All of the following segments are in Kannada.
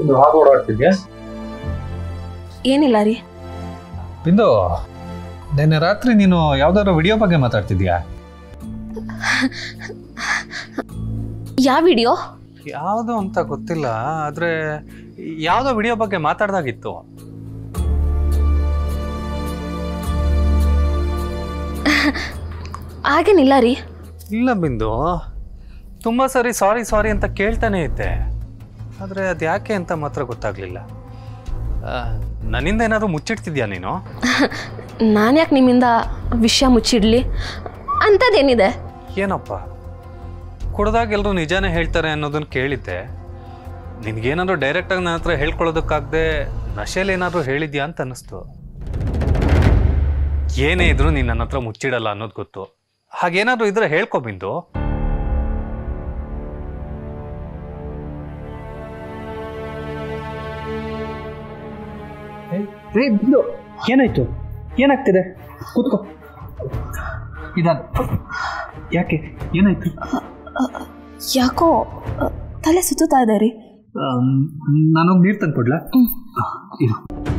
ಇದು ಹಾಗೆ ಓಡಾಡ್ತಿದ್ಯಾ ಏನಿಲ್ಲ ರೀ ಬಿಂದು ನಿನ್ನೆ ರಾತ್ರಿ ನೀನು ಯಾವ್ದಾದ್ರು ವಿಡಿಯೋ ಬಗ್ಗೆ ಮಾತಾಡ್ತಿದ್ಯಾ ಯಾವ ವಿಡಿಯೋ ಯಾವುದು ಅಂತ ಗೊತ್ತಿಲ್ಲ ಆದ್ರೆ ಯಾವ್ದೋ ವಿಡಿಯೋ ಬಗ್ಗೆ ಮಾತಾಡ್ದಾಗಿತ್ತು ಹಾಗೇನಿಲ್ಲ ರೀ ಇಲ್ಲ ಬಿಂದು ತುಂಬಾ ಸರಿ ಸಾರಿ ಸಾರಿ ಅಂತ ಕೇಳ್ತಾನೆ ಇದ್ದೆ ಆದ್ರೆ ಅದು ಯಾಕೆ ಅಂತ ಮಾತ್ರ ಗೊತ್ತಾಗ್ಲಿಲ್ಲ ಆ, ನನ್ನಿಂದ ಏನಾದ್ರು ಮುಚ್ಚಿಡ್ತಿದ್ಯಾ ನೀನು ನಾನು ಯಾಕೆ ನಿಮ್ಮಿಂದ ವಿಷಯ ಮುಚ್ಚಿಡ್ಲಿ ಅಂಥದ್ದೇನಿದೆ ಏನಪ್ಪ ಕುಡ್ದಾಗ ಎಲ್ಲರೂ ನಿಜಾನೇ ಹೇಳ್ತಾರೆ ಅನ್ನೋದನ್ನ ಕೇಳಿದ್ದೆ ನಿನ್ಗೇನಾದ್ರು ಡೈರೆಕ್ಟಾಗಿ ನನ್ನ ಹತ್ರ ಹೇಳ್ಕೊಳ್ಳೋದಕ್ಕಾಗದೆ ನಶೆಯಲ್ಲಿ ಏನಾದರೂ ಹೇಳಿದ್ಯಾ ಅಂತ ಅನ್ನಿಸ್ತು ಏನೇ ಇದ್ರು ನೀನು ನನ್ನ ಹತ್ರ ಮುಚ್ಚಿಡಲ್ಲ ಅನ್ನೋದು ಗೊತ್ತು ಹಾಗೇನಾದ್ರೂ ಇದ್ರೆ ಹೇಳ್ಕೊ ಬಿಂದು ರೇ ಬಿಂದು ಏನಾಯ್ತು ಏನಾಗ್ತಿದೆ ಕೂತ್ಕೋ ಇದಾನ ಯಾಕೆ ಏನಾಯ್ತು ಯಾಕೋ ಅ, ತಲೆ ಸುತ್ತುತ್ತಾ ಇದೆ ರೀ ನಾನೋಗಿ ನೀರು ತಂದು ಕೊಡ್ಲಾ ಇದು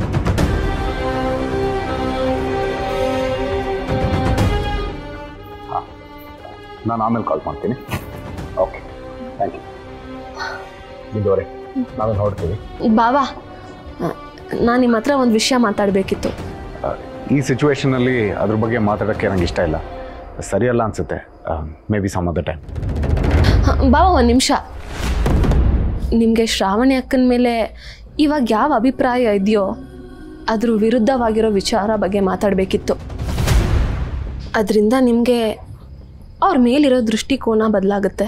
ನಾನು ಆಮೇಲೆ ಕಾಲ್ ಮಾಡ್ತೀನಿ ಓಕೆ ಥ್ಯಾಂಕ್ ಯು ಬಿಂದುವರೆ ನಾವೇನು ಹೊರಡ್ತೀವಿ ಬಾವಾ ನಾನು ನಿಮ್ಮ ಹತ್ರ ಒಂದು ವಿಷಯ ಮಾತಾಡಬೇಕಿತ್ತು ಈ ಸಿಚುವೇಶನಲ್ಲಿ ಅದ್ರ ಬಗ್ಗೆ ಮಾತಾಡೋಕ್ಕೆ ನಂಗೆ ಇಷ್ಟ ಇಲ್ಲ ಸರಿಯಲ್ಲ ಅನಿಸುತ್ತೆ maybe some other time ಬಾವ ಒಂದು ನಿಮಿಷ ನಿಮಗೆ ಶ್ರಾವಣಿ ಅಕ್ಕನ ಮೇಲೆ ಇವಾಗ ಯಾವ ಅಭಿಪ್ರಾಯ ಇದೆಯೋ ಅದ್ರ ವಿರುದ್ಧವಾಗಿರೋ ವಿಚಾರ ಬಗ್ಗೆ ಮಾತಾಡಬೇಕಿತ್ತು ಅದರಿಂದ ನಿಮಗೆ ಅವ್ರ ಮೇಲಿರೋ ದೃಷ್ಟಿಕೋನ ಬದಲಾಗುತ್ತೆ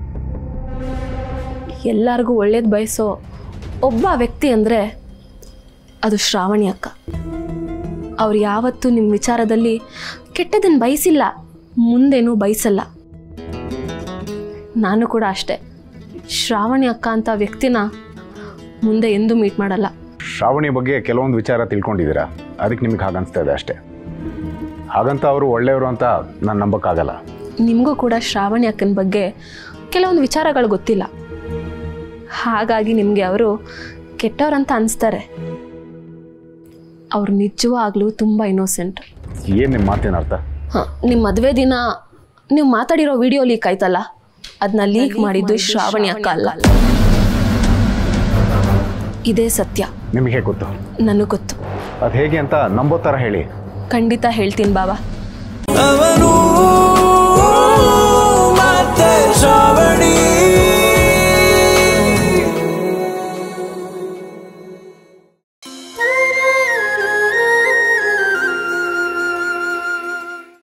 ಎಲ್ಲರಿಗೂ ಒಳ್ಳೇದು ಬಯಸೋ ಒಬ್ಬ ವ್ಯಕ್ತಿ ಅಂದರೆ ಅದು ಶ್ರಾವಣಿ ಅಕ್ಕ ಅವ್ರು ಯಾವತ್ತೂ ನಿಮ್ಮ ವಿಚಾರದಲ್ಲಿ ಕೆಟ್ಟದನ್ನು ಬಯಸಿಲ್ಲ ಮುಂದೇನೂ ಬಯಸಲ್ಲ ನಾನು ಕೂಡ ಅಷ್ಟೆ ಶ್ರಾವಣಿ ಅಕ್ಕ ಅಂತ ವ್ಯಕ್ತಿನ ಮುಂದೆ ಎಂದೂ ಮೀಟ್ ಮಾಡಲ್ಲ ಶ್ರಾವಣಿ ಬಗ್ಗೆ ಕೆಲವೊಂದು ವಿಚಾರ ತಿಳ್ಕೊಂಡಿದ್ದೀರಾ ಅದಕ್ಕೆ ನಿಮಗೆ ಹಾಗನ್ಸ್ತಾ ಇದೆ ಅಷ್ಟೇ ಹಾಗಂತ ಅವರು ಒಳ್ಳೆಯವರು ಅಂತ ನಾನು ನಂಬಕ್ಕಾಗಲ್ಲ ನಿಮಗೂ ಕೂಡ ಶ್ರಾವಣಿ ಅಕ್ಕನ ಬಗ್ಗೆ ಕೆಲವೊಂದು ವಿಚಾರಗಳು ಗೊತ್ತಿಲ್ಲ ಹಾಗಾಗಿ ನಿಮಗೆ ಅವರು ಕೆಟ್ಟವ್ರಂತ ಅನಿಸ್ತಾರೆ ಅವ್ರು ನಿಜವಾಗ್ಲೂ ತುಂಬ ಇನ್ನೋಸೆಂಟ್ ಏನು ನಿಮ್ಮ ಮಾತಿನ ಅರ್ಥ ಹಾಂ ನಿಮ್ಮ ಮದುವೆ ದಿನ ನೀವು ಮಾತಾಡಿರೋ ವಿಡಿಯೋ ಲೀಕ್ ಆಯ್ತಲ್ಲ ಅದನ್ನ ಲೀಕ್ ಮಾಡಿದ್ದು ಶ್ರಾವಣಿ ಅಕ್ಕ ಅಲ್ಲ ಇದೇ ಸತ್ಯ ನಿಮಗೆ ಹೇಗೆ ಗೊತ್ತು ನನಗೆ ಗೊತ್ತು ಅದು ಹೇಗೆ ಅಂತ ನಂಬೋ ಥರ ಹೇಳಿ ಖಂಡಿತ ಹೇಳ್ತೀನಿ ಬಾಬಾ ಅವನ